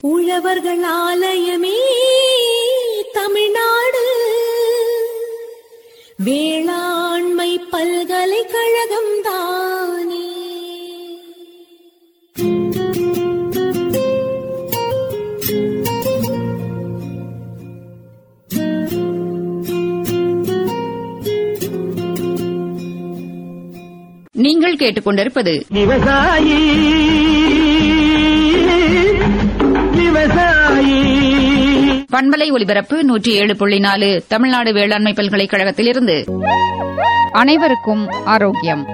உழவர்கள் ஆலயமே தமிழ்நாடு வேளாண்மை பல்கலைக்கழகம் தானே நீங்கள் கேட்டுக்கொண்டிருப்பது விவசாயி விவசாயி பண்பலை ஒலிபரப்பு நூற்றி ஏழு புள்ளி நாலு தமிழ்நாடு வேளாண்மை பல்கலைக்கழகத்திலிருந்து அனைவருக்கும் ஆரோக்கியம்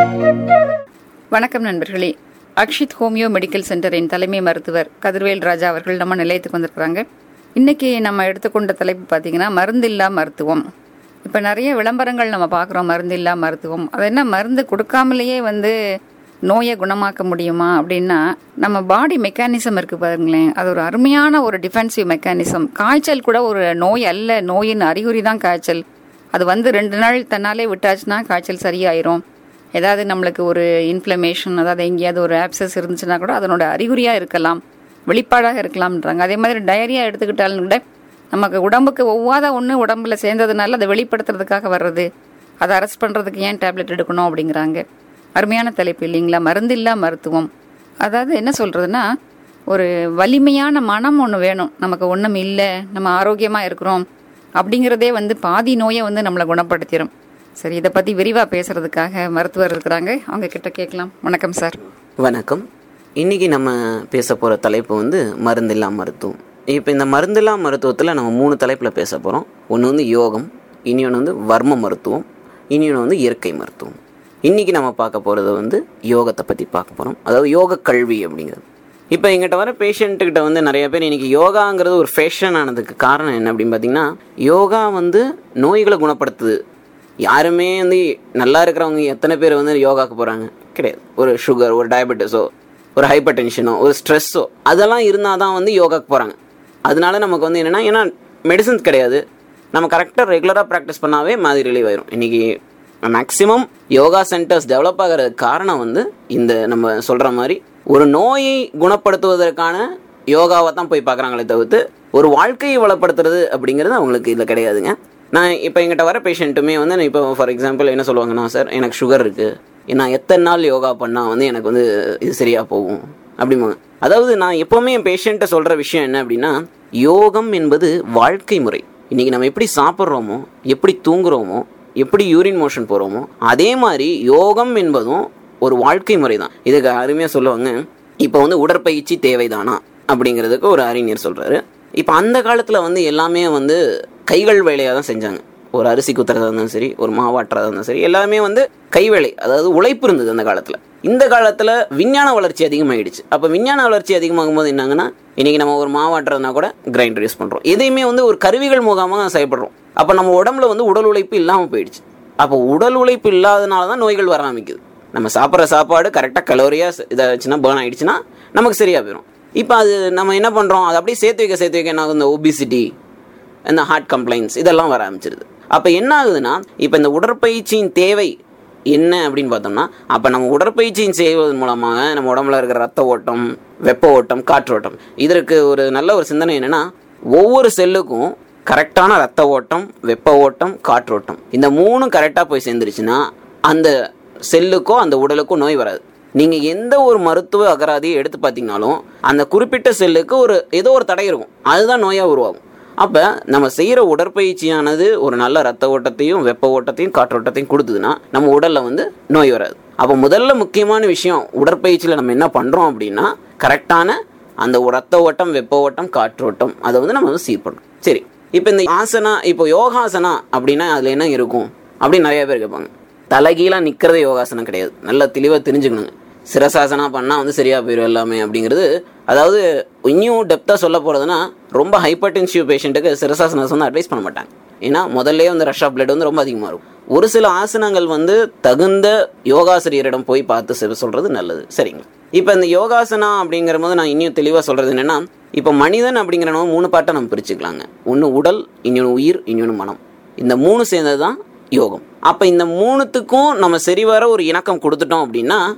வணக்கம் நண்பர்களே அக்ஷித் ஹோமியோ மெடிக்கல் சென்டரின் தலைமை மருத்துவர் கதிர்வேல் ராஜா அவர்கள் நம்ம நிலையத்துக்கு வந்திருக்கிறாங்க இன்னைக்கு நம்ம எடுத்துக்கொண்ட தலைப்பு பார்த்தீங்கன்னா மருந்தில்லா மருத்துவம் இப்போ நிறைய விளம்பரங்கள் நம்ம பார்க்குறோம் மருந்தில்லா மருத்துவம் அது என்ன மருந்து கொடுக்காமலேயே வந்து நோயை குணமாக்க முடியுமா அப்படின்னா நம்ம பாடி மெக்கானிசம் இருக்கு பாருங்களேன் அது ஒரு அருமையான ஒரு டிஃபென்சிவ் மெக்கானிசம் காய்ச்சல் கூட ஒரு நோய் அல்ல நோயின் அறிகுறி தான் காய்ச்சல் அது வந்து ரெண்டு நாள் தன்னாலே விட்டாச்சுன்னா காய்ச்சல் சரியாயிரும் ஏதாவது நம்மளுக்கு ஒரு இன்ஃப்ளமேஷன் அதாவது எங்கேயாவது ஒரு ஆப்சஸ் இருந்துச்சுன்னா கூட அதனோட அறிகுறியாக இருக்கலாம் வெளிப்பாடாக இருக்கலாம்ன்றாங்க அதே மாதிரி டயரியா எடுத்துக்கிட்டாலும் கூட நமக்கு உடம்புக்கு ஒவ்வாத ஒன்று உடம்புல சேர்ந்ததுனால அதை வெளிப்படுத்துறதுக்காக வர்றது அதை அரெஸ்ட் பண்ணுறதுக்கு ஏன் டேப்லெட் எடுக்கணும் அப்படிங்கிறாங்க அருமையான தலைப்பு இல்லைங்களா மருந்தில்லா மருத்துவம் அதாவது என்ன சொல்கிறதுனா ஒரு வலிமையான மனம் ஒன்று வேணும் நமக்கு ஒன்றும் இல்லை நம்ம ஆரோக்கியமாக இருக்கிறோம் அப்படிங்கிறதே வந்து பாதி நோயை வந்து நம்மளை குணப்படுத்திடும் சரி இதை பற்றி விரிவாக பேசுறதுக்காக மருத்துவர் இருக்கிறாங்க அவங்க கிட்ட கேட்கலாம் வணக்கம் சார் வணக்கம் இன்னைக்கு நம்ம பேச போகிற தலைப்பு வந்து மருந்தில்லா மருத்துவம் இப்போ இந்த மருந்தில்லா மருத்துவத்தில் நம்ம மூணு தலைப்பில் பேச போகிறோம் ஒன்று வந்து யோகம் இனி ஒன்று வந்து வர்ம மருத்துவம் இனி ஒன்று வந்து இயற்கை மருத்துவம் இன்றைக்கி நம்ம பார்க்க போகிறது வந்து யோகத்தை பற்றி பார்க்க போகிறோம் அதாவது யோக கல்வி அப்படிங்கிறது இப்போ எங்கிட்ட வர பேஷண்ட்டுக்கிட்ட வந்து நிறைய பேர் இன்னைக்கு யோகாங்கிறது ஒரு ஃபேஷன் ஆனதுக்கு காரணம் என்ன அப்படின்னு பார்த்தீங்கன்னா யோகா வந்து நோய்களை குணப்படுத்துது யாருமே வந்து நல்லா இருக்கிறவங்க எத்தனை பேர் வந்து யோகாக்கு போகிறாங்க கிடையாது ஒரு சுகர் ஒரு டயபெட்டிஸோ ஒரு ஹைப்பர் டென்ஷனோ ஒரு ஸ்ட்ரெஸ்ஸோ அதெல்லாம் இருந்தால் தான் வந்து யோகாக்கு போகிறாங்க அதனால நமக்கு வந்து என்னென்னா ஏன்னா மெடிசன்ஸ் கிடையாது நம்ம கரெக்டாக ரெகுலராக ப்ராக்டிஸ் பண்ணாவே மாதிரி ரிலீவ் ஆயிரும் இன்றைக்கி மேக்ஸிமம் யோகா சென்டர்ஸ் டெவலப் ஆகிறதுக்கு காரணம் வந்து இந்த நம்ம சொல்கிற மாதிரி ஒரு நோயை குணப்படுத்துவதற்கான யோகாவை தான் போய் பார்க்குறாங்களே தவிர்த்து ஒரு வாழ்க்கையை வளப்படுத்துறது அப்படிங்கிறது அவங்களுக்கு இதில் கிடையாதுங்க நான் இப்போ எங்கிட்ட வர பேஷண்ட்டுமே வந்து நான் இப்போ ஃபார் எக்ஸாம்பிள் என்ன சொல்லுவாங்கன்னா சார் எனக்கு சுகர் இருக்குது நான் எத்தனை நாள் யோகா பண்ணால் வந்து எனக்கு வந்து இது சரியாக போகும் அப்படிம்பாங்க அதாவது நான் எப்போவுமே என் பேஷண்ட்டை சொல்கிற விஷயம் என்ன அப்படின்னா யோகம் என்பது வாழ்க்கை முறை இன்றைக்கி நம்ம எப்படி சாப்பிட்றோமோ எப்படி தூங்குறோமோ எப்படி யூரின் மோஷன் போகிறோமோ அதே மாதிரி யோகம் என்பதும் ஒரு வாழ்க்கை முறை தான் இதுக்கு அருமையாக சொல்லுவாங்க இப்போ வந்து உடற்பயிற்சி தேவைதானா அப்படிங்கிறதுக்கு ஒரு அறிஞர் சொல்கிறாரு இப்போ அந்த காலத்தில் வந்து எல்லாமே வந்து கைகள் வேலையாக தான் செஞ்சாங்க ஒரு அரிசி குத்துறதா இருந்தாலும் சரி ஒரு மாவாட்டுறதா இருந்தாலும் சரி எல்லாமே வந்து கைவேலை அதாவது உழைப்பு இருந்தது அந்த காலத்தில் இந்த காலத்தில் விஞ்ஞான வளர்ச்சி அதிகமாகிடுச்சு அப்போ விஞ்ஞான வளர்ச்சி அதிகமாகும் போது என்னங்கன்னா இன்றைக்கி நம்ம ஒரு மாவாட்டுறதுனா கூட கிரைண்டர் யூஸ் பண்ணுறோம் எதையுமே வந்து ஒரு கருவிகள் மூலமாக செயல்படுறோம் அப்போ நம்ம உடம்புல வந்து உடல் உழைப்பு இல்லாமல் போயிடுச்சு அப்போ உடல் உழைப்பு இல்லாதனால தான் நோய்கள் வர ஆரம்பிக்குது நம்ம சாப்பிட்ற சாப்பாடு கரெக்டாக கலோரியாக இதாச்சுன்னா பேர்ன் ஆகிடுச்சுன்னா நமக்கு சரியாக போயிடும் இப்போ அது நம்ம என்ன பண்ணுறோம் அதை அப்படியே சேர்த்து வைக்க சேர்த்து வைக்க என்ன ஆகும் இந்த ஒபிசிட்டி இந்த ஹார்ட் கம்ப்ளைண்ட்ஸ் இதெல்லாம் வர ஆரம்பிச்சிருது அப்போ என்ன ஆகுதுன்னா இப்போ இந்த உடற்பயிற்சியின் தேவை என்ன அப்படின்னு பார்த்தோம்னா அப்போ நம்ம உடற்பயிற்சியின் செய்வதன் மூலமாக நம்ம உடம்புல இருக்கிற ரத்த ஓட்டம் வெப்ப ஓட்டம் காற்றோட்டம் இதற்கு ஒரு நல்ல ஒரு சிந்தனை என்னென்னா ஒவ்வொரு செல்லுக்கும் கரெக்டான ரத்த ஓட்டம் வெப்ப ஓட்டம் காற்றோட்டம் இந்த மூணும் கரெக்டாக போய் சேர்ந்துருச்சுன்னா அந்த செல்லுக்கோ அந்த உடலுக்கோ நோய் வராது நீங்கள் எந்த ஒரு மருத்துவ அகராதியை எடுத்து பார்த்தீங்கனாலும் அந்த குறிப்பிட்ட செல்லுக்கு ஒரு ஏதோ ஒரு தடை இருக்கும் அதுதான் நோயாக உருவாகும் அப்போ நம்ம செய்கிற உடற்பயிற்சியானது ஒரு நல்ல ரத்த ஓட்டத்தையும் வெப்ப ஓட்டத்தையும் காற்றோட்டத்தையும் கொடுத்ததுன்னா நம்ம உடலில் வந்து நோய் வராது அப்போ முதல்ல முக்கியமான விஷயம் உடற்பயிற்சியில் நம்ம என்ன பண்ணுறோம் அப்படின்னா கரெக்டான அந்த ரத்த ஓட்டம் வெப்ப ஓட்டம் காற்றோட்டம் அதை வந்து நம்ம வந்து சீர் பண்ணுறோம் சரி இப்போ இந்த ஆசனா இப்போ யோகாசனா அப்படின்னா அதில் என்ன இருக்கும் அப்படின்னு நிறைய பேர் கேட்பாங்க தலைகீழாக நிற்கிறதே யோகாசனம் கிடையாது நல்லா தெளிவாக தெரிஞ்சுக்கணுங்க சிரசாசனா பண்ணால் வந்து சரியாக போயிடும் எல்லாமே அப்படிங்கிறது அதாவது இன்னும் டெப்த்தாக சொல்ல போகிறதுனா ரொம்ப ஹைப்பர் டென்சிவ் பேஷண்ட்டுக்கு சிரசாசனாஸ் வந்து அட்வைஸ் பண்ண மாட்டாங்க ஏன்னா முதல்ல வந்து ரஷ் ஆஃப் பிளட் வந்து ரொம்ப அதிகமாக இருக்கும் ஒரு சில ஆசனங்கள் வந்து தகுந்த யோகாசிரியரிடம் போய் பார்த்து சில சொல்கிறது நல்லது சரிங்க இப்போ இந்த யோகாசனா அப்படிங்கிற போது நான் இன்னும் தெளிவாக சொல்கிறது என்னென்னா இப்போ மனிதன் அப்படிங்கிறனோ மூணு பாட்டை நம்ம பிரிச்சுக்கலாங்க ஒன்று உடல் இன்னொன்று உயிர் இன்னொன்று மனம் இந்த மூணு சேர்ந்தது தான் யோகம் அப்போ இந்த மூணுத்துக்கும் நம்ம சரிவர ஒரு இணக்கம் கொடுத்துட்டோம் அப்படின்னா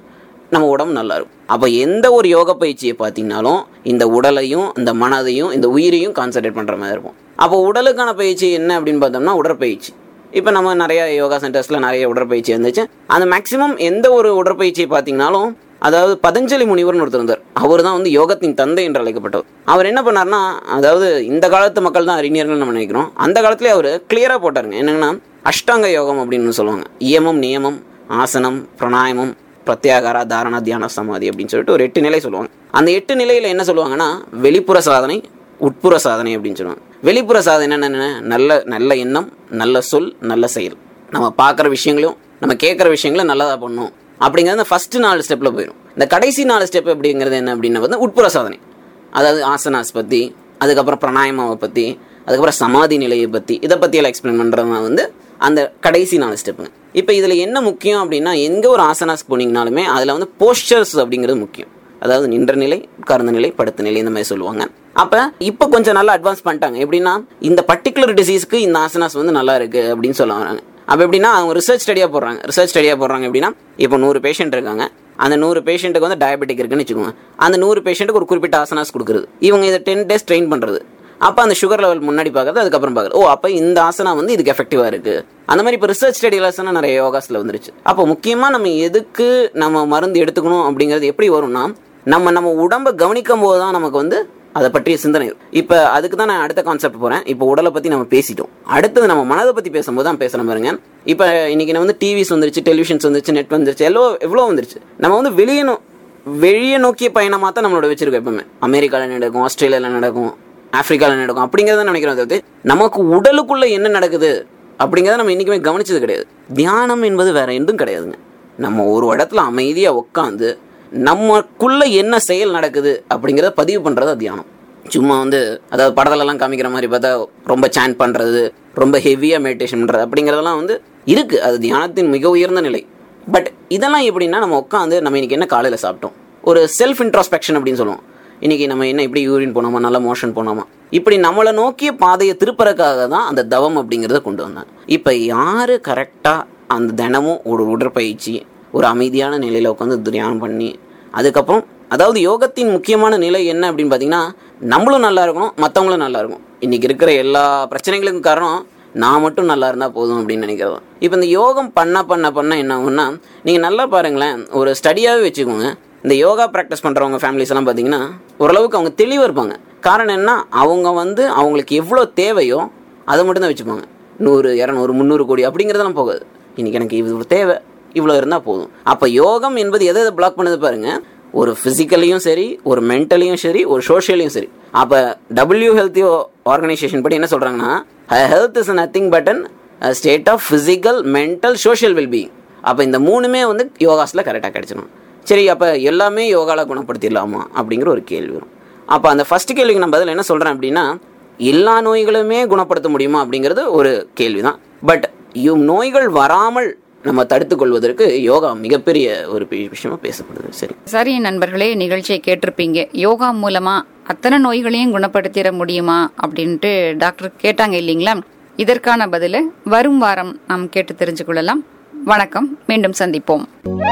நம்ம உடம்பு நல்லா இருக்கும் அப்போ எந்த ஒரு யோக பயிற்சியை பார்த்தீங்கனாலும் இந்த உடலையும் இந்த மனதையும் இந்த உயிரையும் கான்சென்ட்ரேட் பண்ணுற மாதிரி இருக்கும் அப்போ உடலுக்கான பயிற்சி என்ன அப்படின்னு பார்த்தோம்னா உடற்பயிற்சி இப்போ நம்ம நிறைய யோகா சென்டர்ஸில் நிறைய உடற்பயிற்சி இருந்துச்சு அந்த மேக்ஸிமம் எந்த ஒரு உடற்பயிற்சியை பார்த்தீங்கனாலும் அதாவது பதஞ்சலி முனிவர்னு ஒருத்தர் இருந்தார் அவர் தான் வந்து யோகத்தின் தந்தை என்று அழைக்கப்பட்டவர் அவர் என்ன பண்ணார்னா அதாவது இந்த காலத்து மக்கள் தான் அறிஞர்கள் நம்ம நினைக்கிறோம் அந்த காலத்திலே அவர் கிளியராக போட்டாருங்க என்னங்கன்னா அஷ்டாங்க யோகம் அப்படின்னு சொல்லுவாங்க இயமம் நியமம் ஆசனம் பிராணாயமம் பிரத்யாகாரா தாரணா தியான சமாதி அப்படின்னு சொல்லிட்டு ஒரு எட்டு நிலை சொல்லுவாங்க அந்த எட்டு நிலையில் என்ன சொல்லுவாங்கன்னா வெளிப்புற சாதனை உட்புற சாதனை அப்படின்னு சொல்லுவாங்க வெளிப்புற சாதனை என்னென்ன நல்ல நல்ல எண்ணம் நல்ல சொல் நல்ல செயல் நம்ம பார்க்குற விஷயங்களையும் நம்ம கேட்குற விஷயங்களும் நல்லதாக பண்ணணும் அப்படிங்கிறது அந்த ஃபஸ்ட்டு நாலு ஸ்டெப்பில் போயிடும் இந்த கடைசி நாலு ஸ்டெப் அப்படிங்கிறது என்ன அப்படின்னா வந்து உட்புற சாதனை அதாவது ஆசனாஸ் பற்றி அதுக்கப்புறம் பிராணாயமாவை பற்றி அதுக்கப்புறம் சமாதி நிலையை பற்றி இதை பற்றியெல்லாம் எக்ஸ்பிளைன் பண்ணுறதுனா வந்து அந்த கடைசி நாலு ஸ்டெப்புங்க இப்போ இதில் என்ன முக்கியம் அப்படின்னா எங்கே ஒரு ஆசனாஸ் போனீங்கனாலுமே அதில் வந்து போஸ்டர்ஸ் அப்படிங்கிறது முக்கியம் அதாவது நின்ற நிலை உட்கார்ந்த நிலை படுத்த நிலை இந்த மாதிரி சொல்லுவாங்க அப்போ இப்போ கொஞ்சம் நல்லா அட்வான்ஸ் பண்ணிட்டாங்க எப்படின்னா இந்த பர்டிகுலர் டிசீஸ்க்கு இந்த ஆசனாஸ் வந்து நல்லா இருக்கு அப்படின்னு சொல்ல வராங்க அப்போ எப்படின்னா அவங்க ரிசர்ச் ஸ்டடியாக போடுறாங்க ரிசர்ச் ஸ்டடியாக போடுறாங்க எப்படின்னா இப்போ நூறு பேஷண்ட் இருக்காங்க அந்த நூறு பேஷண்ட்டுக்கு வந்து டயபெட்டிக் இருக்குன்னு வச்சுக்கோங்க அந்த நூறு பேஷண்ட்டுக்கு ஒரு குறிப்பிட்ட ஆசனாஸ் கொடுக்குறது இவங்க இதை டென் டேஸ் ட்ரெயின் பண்ணுறது அப்போ அந்த சுகர் லெவல் முன்னாடி பார்க்கறது அதுக்கப்புறம் பார்க்குறது ஓ அப்போ இந்த ஆசனா வந்து இதுக்கு எஃபெக்டிவாக இருக்குது அந்த மாதிரி இப்போ ரிசர்ச் ஸ்டடிலஸ்லாம் நிறைய யோகாஸில் வந்துருச்சு அப்போ முக்கியமாக நம்ம எதுக்கு நம்ம மருந்து எடுத்துக்கணும் அப்படிங்கிறது எப்படி வரும்னா நம்ம நம்ம உடம்பை கவனிக்கும் போது தான் நமக்கு வந்து அதை பற்றிய சிந்தனை இப்போ அதுக்கு தான் நான் அடுத்த கான்செப்ட் போகிறேன் இப்போ உடலை பற்றி நம்ம பேசிட்டோம் அடுத்தது நம்ம மனதை பற்றி பேசும்போது தான் பேசுகிறேன் பாருங்க இப்போ இன்னைக்கு நான் வந்து டிவிஸ் வந்துருச்சு டெலிவிஷன்ஸ் வந்துருச்சு நெட் வந்துருச்சு எவ்வளோ எவ்வளோ வந்துருச்சு நம்ம வந்து வெளியே நோ வெளியே நோக்கிய பயணமாக தான் நம்மளோட வச்சிருக்கோம் எப்பவுமே அமெரிக்காவில் நடக்கும் ஆஸ்திரேலியாவில் நடக்கும் ஆப்பிரிக்காவில் நடக்கும் அப்படிங்கிறத நினைக்கிறோம் தவிர்த்து நமக்கு உடலுக்குள்ள என்ன நடக்குது அப்படிங்கிறத நம்ம என்றைக்குமே கவனிச்சது கிடையாது தியானம் என்பது வேற எதுவும் கிடையாதுங்க நம்ம ஒரு இடத்துல அமைதியாக உட்காந்து நமக்குள்ள என்ன செயல் நடக்குது அப்படிங்கிறத பதிவு பண்ணுறது தியானம் சும்மா வந்து அதாவது படத்துலலாம் காமிக்கிற மாதிரி பார்த்தா ரொம்ப சாண்ட் பண்ணுறது ரொம்ப ஹெவியாக மெடிடேஷன் பண்ணுறது அப்படிங்கிறதெல்லாம் வந்து இருக்குது அது தியானத்தின் மிக உயர்ந்த நிலை பட் இதெல்லாம் எப்படின்னா நம்ம உட்காந்து நம்ம இன்னைக்கு என்ன காலையில் சாப்பிட்டோம் ஒரு செல்ஃப் இன்ட்ராஸ்பெக்ஷன் அப்படின்னு சொல்லுவோம் இன்னைக்கு நம்ம என்ன இப்படி யூரின் போனோமா நல்ல மோஷன் போனோமா இப்படி நம்மளை நோக்கிய பாதையை திருப்பறக்காக தான் அந்த தவம் அப்படிங்கிறத கொண்டு வந்தாங்க இப்போ யார் கரெக்டாக அந்த தினமும் ஒரு உடற்பயிற்சி ஒரு அமைதியான நிலையில் உட்காந்து தியானம் பண்ணி அதுக்கப்புறம் அதாவது யோகத்தின் முக்கியமான நிலை என்ன அப்படின்னு பார்த்தீங்கன்னா நம்மளும் நல்லா இருக்கணும் மற்றவங்களும் நல்லா இருக்கும் இன்னைக்கு இருக்கிற எல்லா பிரச்சனைகளுக்கும் காரணம் நான் மட்டும் நல்லா இருந்தால் போதும் அப்படின்னு நினைக்கிறது இப்போ இந்த யோகம் பண்ண பண்ண பண்ண என்ன ஆகும்னா நீங்கள் நல்லா பாருங்களேன் ஒரு ஸ்டடியாகவே வச்சுக்கோங்க இந்த யோகா ப்ராக்டிஸ் பண்ணுறவங்க ஃபேமிலிஸ் எல்லாம் பார்த்தீங்கன்னா ஓரளவுக்கு அவங்க தெளிவாக இருப்பாங்க காரணம் என்ன அவங்க வந்து அவங்களுக்கு எவ்வளோ தேவையோ அதை மட்டும்தான் வச்சுப்பாங்க நூறு இரநூறு முந்நூறு கோடி அப்படிங்கிறதெல்லாம் போகாது இன்னைக்கு எனக்கு இவ்வளோ தேவை இவ்வளோ இருந்தால் போதும் அப்போ யோகம் என்பது எதை எதை பிளாக் பண்ணுது பாருங்க ஒரு ஃபிசிக்கலையும் சரி ஒரு மென்டலையும் சரி ஒரு சோஷியலையும் சரி அப்போ டபிள்யூ ஹெல்த் ஆர்கனைசேஷன் படி என்ன சொல்கிறாங்கன்னா health is nothing but an state of physical mental social wellbeing அப்போ இந்த மூணுமே வந்து யோகாஸில் கரெக்டாக கிடைச்சிடும் சரி அப்போ எல்லாமே யோகாவில் குணப்படுத்திடலாமா அப்படிங்கிற ஒரு கேள்வி வரும் அப்போ அந்த ஃபர்ஸ்ட் கேள்விக்கு நான் பதில் என்ன சொல்கிறேன் அப்படின்னா எல்லா நோய்களுமே குணப்படுத்த முடியுமா அப்படிங்கிறது ஒரு கேள்வி தான் பட் இவ் நோய்கள் வராமல் நம்ம தடுத்துக் கொள்வதற்கு யோகா மிகப்பெரிய ஒரு பெரிய விஷயமா பேசப்படுது சரி சரி நண்பர்களே நிகழ்ச்சியை கேட்டிருப்பீங்க யோகா மூலமா அத்தனை நோய்களையும் குணப்படுத்திட முடியுமா அப்படின்ட்டு டாக்டர் கேட்டாங்க இல்லைங்களா இதற்கான பதில வரும் வாரம் நாம் கேட்டு தெரிஞ்சு கொள்ளலாம் வணக்கம் மீண்டும் சந்திப்போம்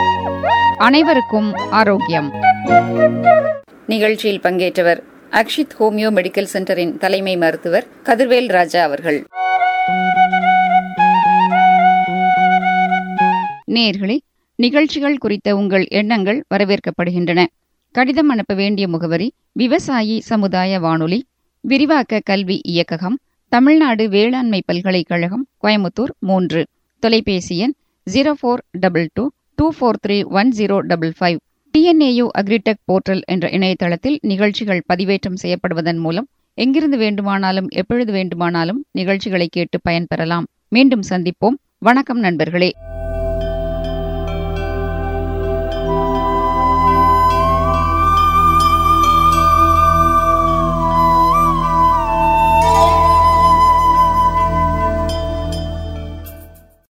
அனைவருக்கும் ஆரோக்கியம் நிகழ்ச்சியில் பங்கேற்றவர் அக்ஷித் ஹோமியோ மெடிக்கல் சென்டரின் தலைமை மருத்துவர் கதிர்வேல் ராஜா அவர்கள் நேர்களே நிகழ்ச்சிகள் குறித்த உங்கள் எண்ணங்கள் வரவேற்கப்படுகின்றன கடிதம் அனுப்ப வேண்டிய முகவரி விவசாயி சமுதாய வானொலி விரிவாக்க கல்வி இயக்ககம் தமிழ்நாடு வேளாண்மை பல்கலைக்கழகம் கோயமுத்தூர் மூன்று தொலைபேசி எண் zero four double two two four three one zero double five TNAU agritech portal என்ற இணையதளத்தில் நிகழ்ச்சிகள் பதிவேற்றம் செய்யப்படுவதன் மூலம் எங்கிருந்து வேண்டுமானாலும் எப்பொழுது வேண்டுமானாலும் நிகழ்ச்சிகளை கேட்டு பயன்பெறலாம் மீண்டும் சந்திப்போம் வணக்கம் நண்பர்களே